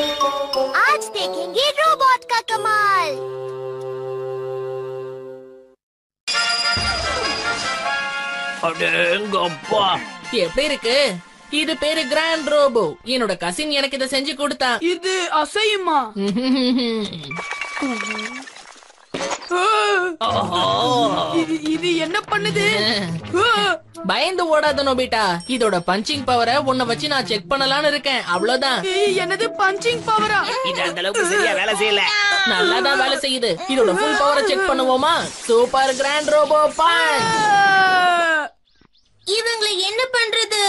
आज देखेंगे रोबोट का कमाल அடேங்கப்பா எப்படி இருக்கு இது பேரு கிராண்ட் ரோபோ என்னோட கசின் எனக்கு இதை செஞ்சு கொடுத்தான் இது அசையுமா இது இது என்ன பண்ணுது ஆ! பயந்து ஓடாத நோபிட்டா இதோட பஞ்சிங் பவரை உன்னை வச்சு நான் செக் பண்ணலாம்னு இருக்கேன் அவ்வளவுதான் ஏய், என்னது பஞ்சிங் பவரா இது அந்த அளவுக்கு சரியா வேலை செய்யல நல்லாதான் வேலை செய்யுது இதோட ஃபுல் பவரை செக் பண்ணுவோமா சூப்பர் கிராண்ட் ரோபோ பஞ்ச் இவங்களை என்ன பண்றது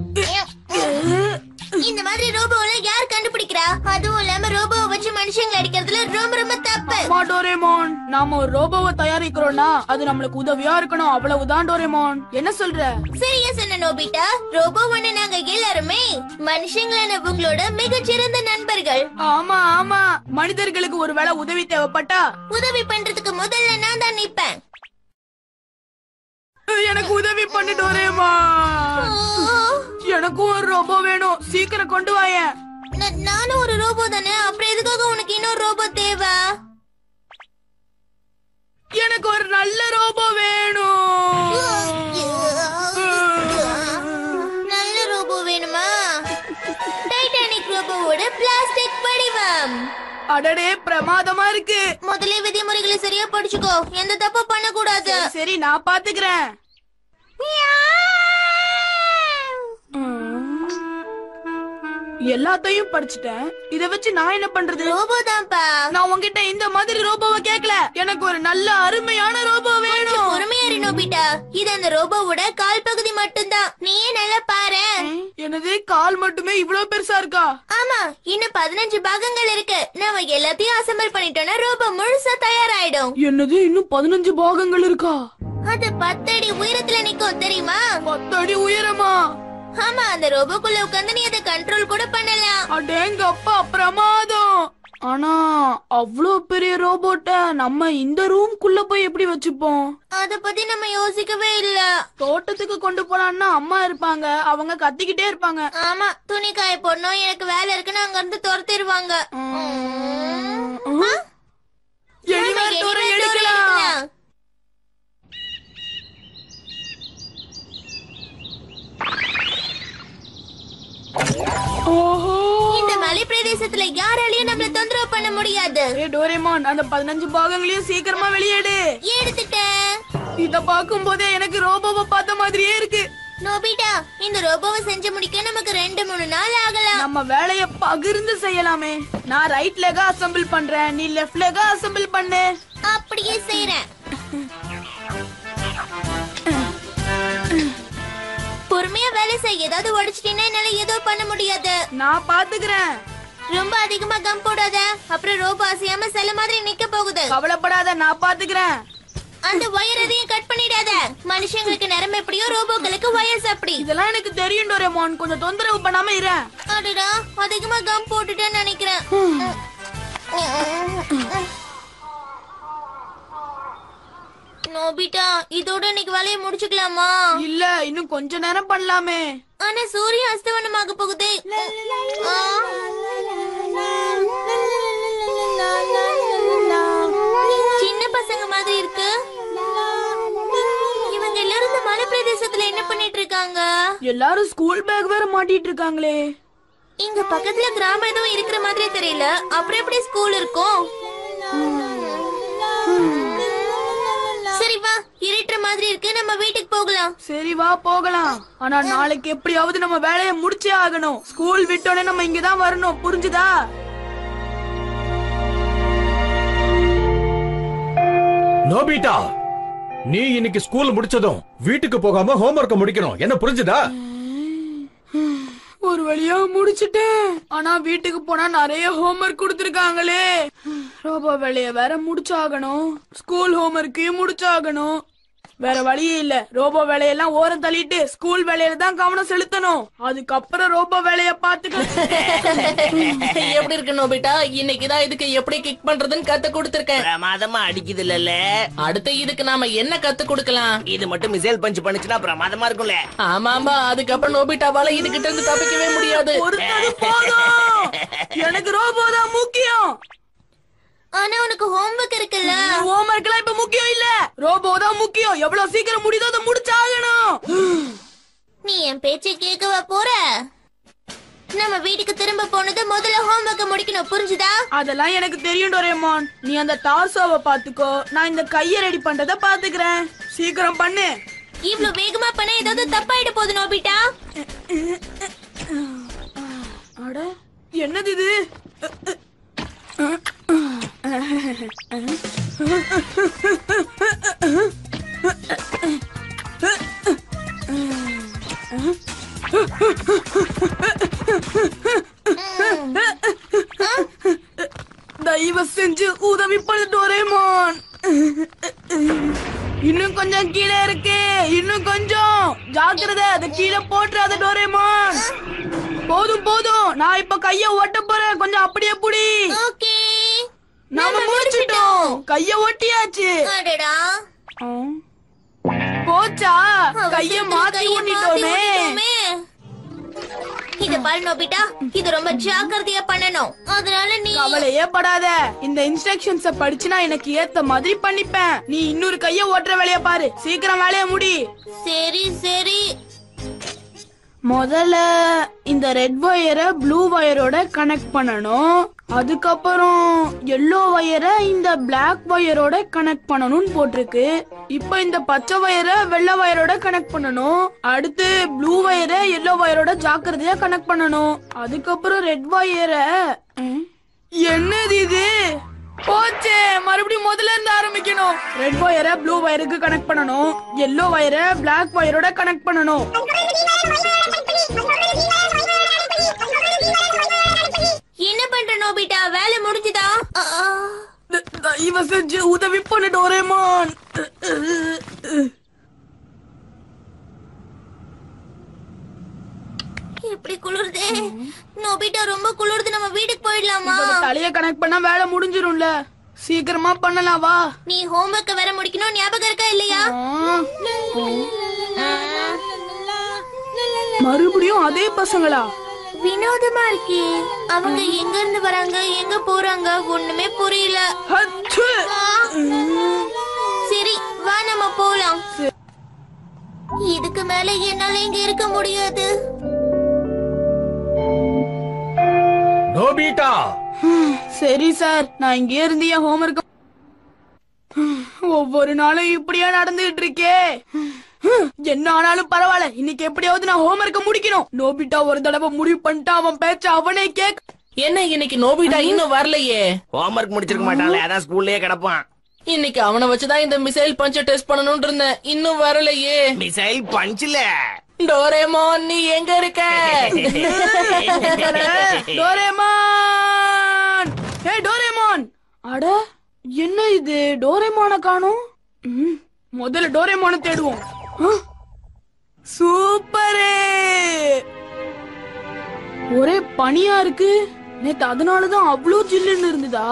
இந்த மாதிரி ரோபோல யார் கண்டுபிடிக்கிறா அதுவும் இல்லாம ரோபோவை வச்சு மனுஷங்களை அடிக்கிறதுல ரொம்ப ரொம்ப தப்பு அம்மா டோரேமான் நாம ஒரு ரோபோவை தயாரிக்கிறோம்னா அது நம்மளுக்கு உதவியா இருக்கணும் அவ்வளவுதான் டோரேமான் என்ன சொல்ற சரியா சொன்ன நோபிட்டா ரோபோ ஒண்ணு நாங்க எல்லாருமே மனுஷங்களான உங்களோட மிகச்சிறந்த நண்பர்கள் ஆமா ஆமா மனிதர்களுக்கு ஒருவேளை உதவி தேவைப்பட்டா உதவி பண்றதுக்கு முதல்ல நான் தான் நிப்பேன் எனக்கு உதவி பண்ணு டோரேமான் எனக்கும் ஒரு ரோபோ வேணும் சீக்கிரம் கொண்டு வாயேன் ந- நானும் ஒரு ரோபோ தானே அப்புறம் எதுக்காக உனக்கு இன்னொரு ரோபோ தேவை எனக்கு ஒரு நல்ல ரோபோ வேணும் நல்ல ரோபோ வேணுமா டைட்டானிக் ரோபோவோட பிளாஸ்டிக் வடிவம் அடடே பிரமாதமா இருக்கு முதல்ல விதிமுறைகளை சரியா படிச்சுக்கோ எந்த தப்பு பண்ண கூடாது சரி நான் பாத்துக்கிறேன் எல்லாத்தையும் படிச்சுட்டேன் இத வச்சு நான் என்ன பண்றது ரோபோ தான்ப்பா நான் உன்கிட்ட இந்த மாதிரி ரோபோவை கேட்கல எனக்கு ஒரு நல்ல அருமையான ரோபோ வேணும் பொறுமையாரி நோபிட்டா இது அந்த ரோபோவோட கால் பகுதி மட்டும்தான் நீயே நல்லா பாரு எனது கால் மட்டுமே இவ்வளவு பெருசா இருக்கா ஆமா இன்னும் பதினஞ்சு பாகங்கள் இருக்கு நாம எல்லாத்தையும் அசெம்பிள் பண்ணிட்டோம்னா ரோபோ முழுசா தயாராயிடும் என்னது இன்னும் பதினஞ்சு பாகங்கள் இருக்கா அது பத்தடி உயரத்துல நிக்கும் தெரியுமா பத்தடி உயரமா ஆமா அந்த ரோபோக்குள்ள உட்காந்து நீ அதை கண்ட்ரோல் கூட பண்ணலாம் அடேங்க அப்பா பிரமாதம் ஆனா அவ்வளோ பெரிய ரோபோட்ட நம்ம இந்த ரூம்குள்ள போய் எப்படி வச்சுப்போம் அத பத்தி நம்ம யோசிக்கவே இல்ல தோட்டத்துக்கு கொண்டு போலான்னா அம்மா இருப்பாங்க அவங்க கத்திக்கிட்டே இருப்பாங்க ஆமா துணி காய போடணும் எனக்கு வேலை இருக்குன்னு அங்க இருந்து துரத்திடுவாங்க எலிவேட்டரை எலிவேட்டரை எடுக்கலாம் எடுக்கலாம். ஓஹோ இந்த மலை பிரதேசத்துல யாராலையும் நம்மள தொந்தரவு பண்ண முடியாது ஏ டோரேமான் அந்த பதினஞ்சு பாகங்களையும் சீக்கிரமா வெளியேடு எடுத்துட்டேன் இத பாக்கும் போதே எனக்கு ரோபோவை பார்த்த மாதிரியே இருக்கு நோபிட்டா இந்த ரோபோவை செஞ்சு முடிக்க நமக்கு ரெண்டு மூணு நாள் ஆகலாம் நம்ம வேலைய பகிர்ந்து செய்யலாமே நான் ரைட் லெகா அசெம்பிள் பண்றேன் நீ லெஃப்ட் லெகா அசெம்பிள் பண்ணு அப்படியே செய்யறேன் பொறுமையா வேலை செய்ய ஏதாவது உடைச்சிட்டீங்கன்னா என்னால ஏதோ பண்ண முடியாது நான் பாத்துக்கிறேன் ரொம்ப அதிகமா கம் போடாத அப்புறம் ரோபோ அசையாம சில மாதிரி நிக்க போகுது கவலைப்படாத நான் பாத்துக்கிறேன் அந்த ஒயர் எதையும் கட் பண்ணிடாத மனுஷங்களுக்கு நிறம் எப்படியோ ரோபோக்களுக்கு வயசு அப்படி இதெல்லாம் எனக்கு தெரியும் டோரேமான் கொஞ்சம் தொந்தரவு பண்ணாம இரு அடடா அதிகமா கம் போட்டுட்டேன்னு நினைக்கிறேன் நோபிட்டா இதோட இன்னைக்கு வேலையை முடிச்சுக்கலாமா இல்ல இன்னும் கொஞ்ச நேரம் பண்ணலாமே ஆனா சூரியன் அஸ்தவனமாக போகுது ஆ. சின்ன பசங்க மாதிரி இருக்கு இவங்க எல்லாரும் இந்த மலை பிரதேசத்துல என்ன பண்ணிட்டு இருக்காங்க எல்லாரும் ஸ்கூல் பேக் வேற மாட்டிட்டு இருக்காங்களே இங்க பக்கத்துல கிராமம் எதுவும் இருக்கிற மாதிரி தெரியல அப்புறம் எப்படி ஸ்கூல் இருக்கும் சரி வா இருட்டுற மாதிரி இருக்கு நம்ம வீட்டுக்கு போகலாம் சரி வா போகலாம் ஆனா நாளைக்கு எப்படியாவது நம்ம வேலையை முடிச்சே ஆகணும் ஸ்கூல் விட்டோடனே நம்ம இங்கதான் வரணும் புரிஞ்சுதா நோபிட்டா நீ இன்னைக்கு ஸ்கூல் முடிச்சதும் வீட்டுக்கு போகாம ஹோம்ஒர்க்க முடிக்கணும் என்ன புரிஞ்சுதா ஒரு வழியா முடிச்சிட்டேன் ஆனா வீட்டுக்கு போனா நிறைய ஹோம்ஒர்க் கொடுத்திருக்காங்களே ரோபோ வேலைய வேற முடிச்சாகணும் ஸ்கூல் ஹோம்ஒர்க்கையும் முடிச்சாகணும் வேற வழியே இல்ல ரோபோ வேலையெல்லாம் ஓரம் தள்ளிட்டு ஸ்கூல் வேலையில தான் கவனம் செலுத்தணும் அதுக்கப்புறம் ரோபோ வேலைய பாத்துக்க எப்படி இருக்கு நோபிட்டா இன்னைக்கு தான் இதுக்கு எப்படி கிக் பண்றதுன்னு கத்து கொடுத்திருக்கேன் பிரமாதமா அடிக்குது இல்ல அடுத்து இதுக்கு நாம என்ன கத்து கொடுக்கலாம் இது மட்டும் மிசைல் பஞ்ச் பண்ணுச்சுன்னா பிரமாதமா இருக்கும்ல ஆமாமா அதுக்கப்புறம் நோபிட்டாவால இதுகிட்ட இருந்து தப்பிக்கவே முடியாது பொறுத்தது போதும் எனக்கு ரோபோ தான் முக்கியம் ஆனா உனக்கு ஹோம்ஒர்க் இருக்குல்ல ஹோம்ஒர்க் எல்லாம் இப்ப முக்கியம் இல்ல ரோபோ தான் முக்கியம் எவ்வளவு சீக்கிரம் முடியுதோ அதை முடிச்சாகணும் நீ என் பேச்சை கேட்கவா போற நம்ம வீட்டுக்கு திரும்ப போனது முதல்ல ஹோம்ஒர்க்க முடிக்கணும் புரிஞ்சுதா அதெல்லாம் எனக்கு தெரியும் டோரேமான் நீ அந்த டார்சோவை பாத்துக்கோ நான் இந்த கைய ரெடி பண்றத பாத்துக்கிறேன் சீக்கிரம் பண்ணு இவ்ளோ வேகமா பண்ண ஏதாவது தப்பாயிட போகுது நோபிட்டா அட என்னது இது தயவு செஞ்சு உதவி பண்ணு டோரேமான் இன்னும் கொஞ்சம் கீழே இருக்கு இன்னும் கொஞ்சம் ஜாக்கிரதை அதை கீழே போட்டுறாத டோரேமான் போதும் போதும் நான் இப்ப கைய ஒட்ட போறேன் கொஞ்சம் அப்படியே புடி ஓகே நாம முடிச்சிட்டோம் கைய ஒட்டியாச்சு அடடா ஆ. போச்சா கைய மாத்தி கைய ஒட்டிட்டோமே ஒட்டிட்டோமே. இத பாரு நோபிட்டா இது ரொம்ப ஜாக்கிரதையா பண்ணணும் அதனால நீ கவலையே படாத இந்த இன்ஸ்ட்ரக்ஷன்ஸ படிச்சு நான் எனக்கு ஏத்த மாதிரி பண்ணிப்பேன் நீ இன்னொரு கைய ஓட்டுற வேலைய பாரு சீக்கிரம் வேலைய முடி சரி சரி முதல்ல இந்த ரெட் வயரை ப்ளூ வயரோட கனெக்ட் பண்ணணும் அதுக்கப்புறம் எல்லோ வயரை இந்த Black வயரோட கனெக்ட் பண்ணணும்னு போட்டிருக்கு இப்போ இந்த பச்சை வயரை வெள்ளை வயரோட கனெக்ட் பண்ணணும் அடுத்து ப்ளூ வயரை எல்லோ வயரோட ஜாக்கிரதையா கனெக்ட் பண்ணணும் அதுக்கப்புறம் ரெட் வயரை ம், என்னது இது போச்சே மறுபடியும் முதல்ல இருந்து ஆரம்பிக்கணும் ரெட் வயரை ப்ளூ வயருக்கு கனெக்ட் பண்ணணும் எல்லோ வயரை Black வயரோட கனெக்ட் பண்ணணும் என்ன பண்ற நோபிட்டா வேலை முடிஞ்சுதா ஆ, ஆ. த- தயவு செஞ்சு உதவி பண்ணு டோரேமான் இப்படி குளிருதே நோபிட்டா ரொம்ப குளிருது நம்ம வீட்டுக்கு போயிடலாமா தலைய கனெக்ட் பண்ணா வேலை முடிஞ்சிரும்ல சீக்கிரமா பண்ணலாம் வா நீ ஹோம்ஒர்க்க வேற முடிக்கணும் ஞாபகம் இருக்கா இல்லையா ஆ, மறுபடியும் அதே பசங்களா வினோதமா இருக்கே அவங்க எங்க இருந்து வராங்க எங்க போறாங்க ஒண்ணுமே புரியல ஹச்சு. சரி வா நம்ம போலாம் இதுக்கு மேல என்னால இங்க இருக்க முடியாது நோபிட்டா சரி சார் நான் இங்கே இருந்து என் ஹோம்ஒர்க் ஒவ்வொரு நாளும் இப்படியா நடந்துகிட்டு இருக்கே என்ன ஆனாலும் பரவாயில்ல இன்னைக்கு எப்படியாவது நான் ஹோம்ஒர்க்க முடிக்கணும் நோபிட்டா ஒரு தடவை முடிவு பண்ணிட்டு அவன் பேச்ச அவனே கேக் என்ன இன்னைக்கு நோபிட்டா இன்னும் வரலையே ஹோம்ஒர்க் முடிச்சிருக்க மாட்டான்ல அதான் ஸ்கூல்லயே கிடப்பான் இன்னைக்கு அவனை வச்சுதான் இந்த மிசைல் பஞ்ச டெஸ்ட் பண்ணணும்னு இருந்தேன் இன்னும் வரலையே மிசைல் பஞ்ச்ல டோரேமான் நீ எங்க இருக்க டோரேமான் ஏய் டோரேமான் அட என்ன இது டோரேமான காணோம் ம், முதல்ல டோரேமான தேடுவோம் ஆ, சூப்பரே ஒரே பனியா இருக்கு நேத்து அதனாலதான் அவ்வளோ ஜில்லுன்னு இருந்ததா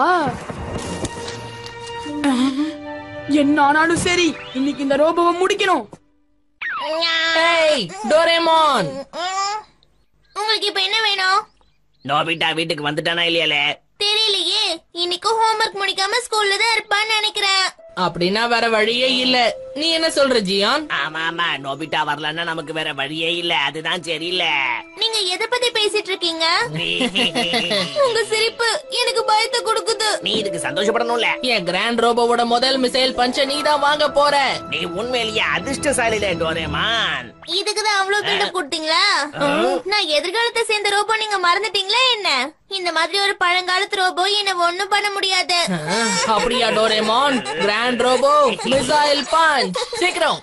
என்ன ஆனாலும் சரி இன்னைக்கு இந்த ரோபோவை முடிக்கணும் ஏய் டோரேமான் உம். உங்களுக்கு இப்ப என்ன வேணும் நோபிட்டா வீட்டுக்கு வந்துட்டானா இல்லையாலே தெரியலையே இன்னைக்கும் ஹோம்ஒர்க் முடிக்காம ஸ்கூல்ல தான் இருப்பான்னு நினைக்கிறேன் அப்படின்னா வேற வழியே இல்ல நீ என்ன சொல்ற ஜியான் ஆமா ஆமா நோபிட்டா வரலன்னா நமக்கு வேற வழியே இல்ல அதுதான் சரியில்ல நீங்க எதை பத்தி பேசிட்டு இருக்கீங்க உங்க சிரிப்பு எனக்கு பயத்தை கொடுக்குது நீ இதுக்கு சந்தோஷப்படணும்ல என் கிராண்ட் ரோபோவோட முதல் மிசைல் பஞ்ச நீ தான் வாங்க போற நீ உண்மையிலேயே அதிர்ஷ்டசாலில டோரேமான் இதுக்குதான் அவ்வளவு பில்டப் கொடுத்தீங்களா நான் எதிர்காலத்தை சேர்ந்த ரோபோ நீங்க மறந்துட்டீங்களா என்ன இந்த மாதிரி ஒரு பழங்காலத்து ரோபோ என்ன ஒண்ணும் பண்ண முடியாது அப்படியா Doraemon grand robo missile punch சீக்கிரம்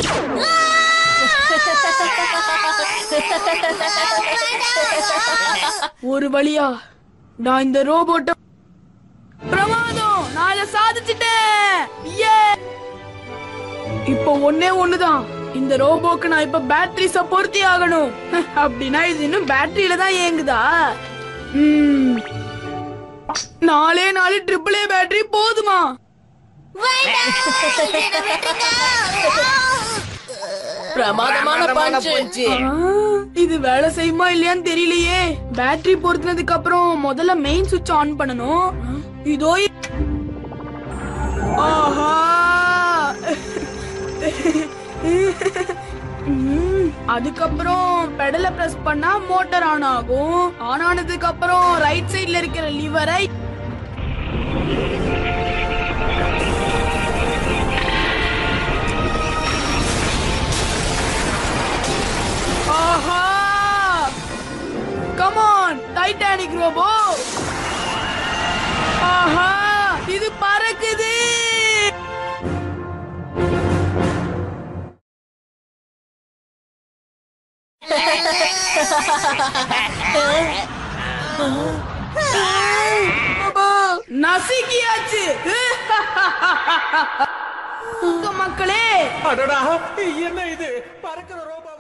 ஒரு வழியா நான் இந்த ரோபோட்ட பிரமாதம் நான் இதை சாதிச்சிட்டேன் ஏ இப்போ ஒன்னே ஒண்ணுதான் இந்த ரோபோக்கு நான் இப்ப பேட்டரி சப்போர்த்தி ஆகணும் அப்படின்னா இது இன்னும் பேட்டரியில தான் இயங்குதா ம். நாலே நாலு ட்ரிபிள் ஏ பேட்டரி போதுமா பிரமாதமான பஞ்ச் ஆ, இது வேலை செய்யுமா இல்லையான்னு தெரியலையே பேட்டரி பொருத்தினதுக்கு அப்புறம் முதல்ல மெயின் சுவிட்ச் ஆன் பண்ணணும் இதோ இ- ஆஹா ம், அதுக்கப்புறம் பெடலை பிரஸ் பண்ணா மோட்டார் ஆன் ஆகும் ஆன் ஆனதுக்கு அப்புறம் ரைட் சைடுல இருக்கிற லிவரை ஆஹா கமான் டைட்டானிக் ரோபோ ஆஹா இது பறக்குது அப்பா, நசுக்கியாச்சு மக்களே அடடா என்ன இது பறக்கிற ரோபோ